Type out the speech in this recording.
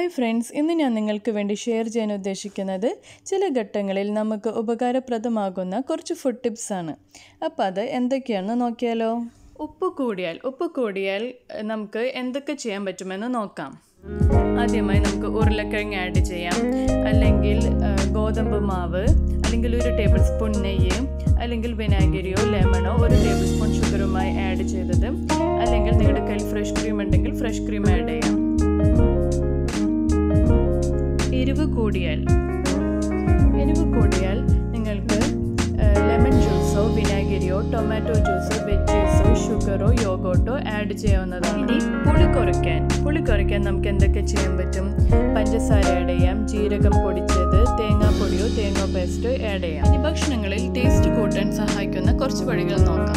hi friends ഇന്ന് ഞാൻ നിങ്ങൾക്ക് വേണ്ടി ഷെയർ ചെയ്യാൻ ഉദ്ദേശിക്കുന്നത് ചില ഘട്ടങ്ങളിൽ നമുക്ക് ഉപകാരപ്രദമാകുന്ന കുറച്ച് ഫുഡ് ടിപ്സ് ആണ് അപ്പോൾ അത് എന്തൊക്കെയാണെന്ന് നോക്കിയാലോ ഉപ്പ് കൂടിയാൽ ഉപ്പ് കൂടിയാൽ എഹ്, നമുക്ക് എന്തൊക്കെ ചെയ്യാൻ പറ്റുമെന്ന് നോക്കാം ആദ്യമായി നമുക്ക് ഉരുളക്കിഴങ്ങ് ആഡ് ചെയ്യാം അല്ലെങ്കിൽ ഏഹ്, ഗോതമ്പ് മാവ് അല്ലെങ്കിൽ ഒരു ടേബിൾ സ്പൂൺ നെയ്യ് അല്ലെങ്കിൽ വിനാഗിരിയോ ലെമണോ ഒരു ടേബിൾ സ്പൂൺ ഷുഗറുമായി ആഡ് ചെയ്തത് അല്ലെങ്കിൽ നിങ്ങളുടെ കയ്യിൽ ഫ്രഷ് ക്രീം ഉണ്ടെങ്കിൽ ഫ്രഷ് ക്രീം ആഡ് ചെയ്യാം എരിവ് കൂടിയാൽ എരിവ് കൂടിയാൽ നിങ്ങൾക്ക് ലെമൺ ജ്യൂസോ വിനാഗിരിയോ ടൊമാറ്റോ ജ്യൂസോ വെജീസോ ഷുഗറോ യോഗോട്ടോ ആഡ് ചെയ്യാവുന്നതാണ് ഇനി പുളി കുറയ്ക്കാൻ പുളി കുറയ്ക്കാൻ നമുക്ക് എന്തൊക്കെ ചെയ്യാൻ പറ്റും പഞ്ചസാര ആഡ് ചെയ്യാം ജീരകം പൊടിച്ചത് തേങ്ങാപ്പൊടിയോ തേങ്ങാ പേസ്റ്റോ ആഡ് ചെയ്യാം ഇനി ഭക്ഷണങ്ങളിൽ ടേസ്റ്റ് കൂട്ടാൻ സഹായിക്കുന്ന കുറച്ച് വഴികൾ നോക്കാം